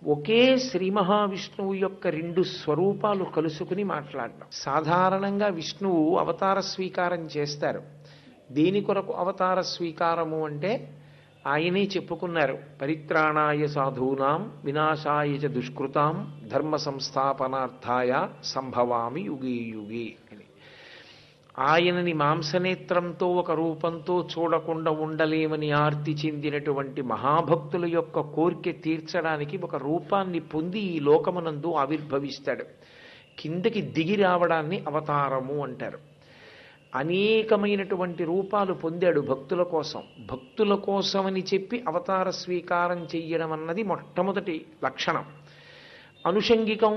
ఒకే శ్రీ మహావిష్ణువు యొక్క రెండు స్వరూపాలు కలుసుకుని మాట్లాడడం సాధారణంగా విష్ణువు అవతార స్వీకారం చేస్తారు దేని కొరకు అవతార స్వీకారము అంటే ఆయనే చెప్పుకున్నారు పరిత్రాణాయ సాధూనాం వినాశాయ చ దుష్కృతాం ధర్మ సంస్థాపనార్థాయ సంభవామి యుగే యుగే అని ఆయనని మాంసనేత్రంతో ఒక రూపంతో చూడకుండా ఉండలేమని ఆర్తి చెందినటువంటి మహాభక్తుల యొక్క కోరిక తీర్చడానికి ఒక రూపాన్ని పొంది ఈ లోకమునందు ఆవిర్భవిస్తాడు కిందకి దిగి రావడాన్ని అవతారము అంటారు అనేకమైనటువంటి రూపాలు పొందాడు భక్తుల కోసం భక్తుల కోసమని చెప్పి అవతార స్వీకారం చెయ్యడం అన్నది మొట్టమొదటి లక్షణం అనుషంగికం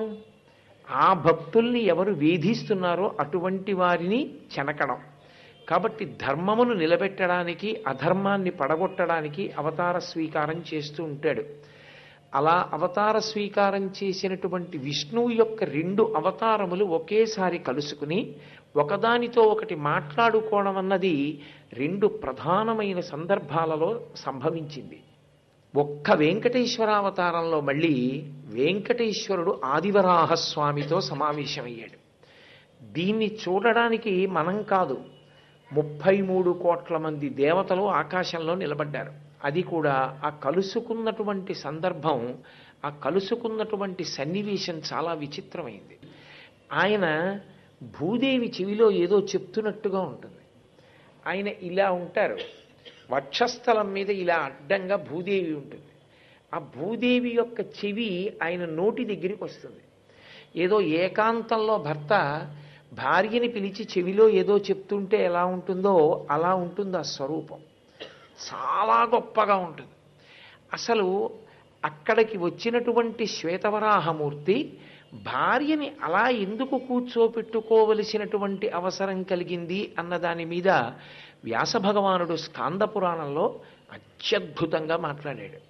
ఆ భక్తుల్ని ఎవరు వేధిస్తున్నారో అటువంటి వారిని చెనకడం కాబట్టి ధర్మమును నిలబెట్టడానికి అధర్మాన్ని పడగొట్టడానికి అవతార స్వీకారం చేస్తూ ఉంటాడు అలా అవతార స్వీకారం చేసినటువంటి విష్ణువు యొక్క రెండు అవతారములు ఒకేసారి కలుసుకుని ఒకదానితో ఒకటి మాట్లాడుకోవడం అన్నది రెండు ప్రధానమైన సందర్భాలలో సంభవించింది ఒక్క వెంకటేశ్వర అవతారంలో మళ్ళీ వెంకటేశ్వరుడు ఆదివరాహస్వామితో సమావేశమయ్యాడు దీన్ని చూడడానికి మనం కాదు ముప్పై మూడు కోట్ల మంది దేవతలు ఆకాశంలో నిలబడ్డారు అది కూడా ఆ కలుసుకున్నటువంటి సందర్భం ఆ కలుసుకున్నటువంటి సన్నివేశం చాలా విచిత్రమైంది ఆయన భూదేవి చెవిలో ఏదో చెప్తున్నట్టుగా ఉంటుంది ఆయన ఇలా ఉంటారు వక్షస్థలం మీద ఇలా అడ్డంగా భూదేవి ఉంటుంది ఆ భూదేవి యొక్క చెవి ఆయన నోటి దగ్గరికి వస్తుంది ఏదో ఏకాంతంలో భర్త భార్యని పిలిచి చెవిలో ఏదో చెప్తుంటే ఎలా ఉంటుందో అలా ఉంటుంది ఆ స్వరూపం చాలా గొప్పగా ఉంటుంది అసలు అక్కడికి వచ్చినటువంటి శ్వేతవరాహమూర్తి భార్యని అలా ఎందుకు కూర్చోపెట్టుకోవలసినటువంటి అవసరం కలిగింది అన్న దాని మీద వ్యాస భగవానుడు స్కాంద పురాణంలో అత్యద్భుతంగా మాట్లాడాడు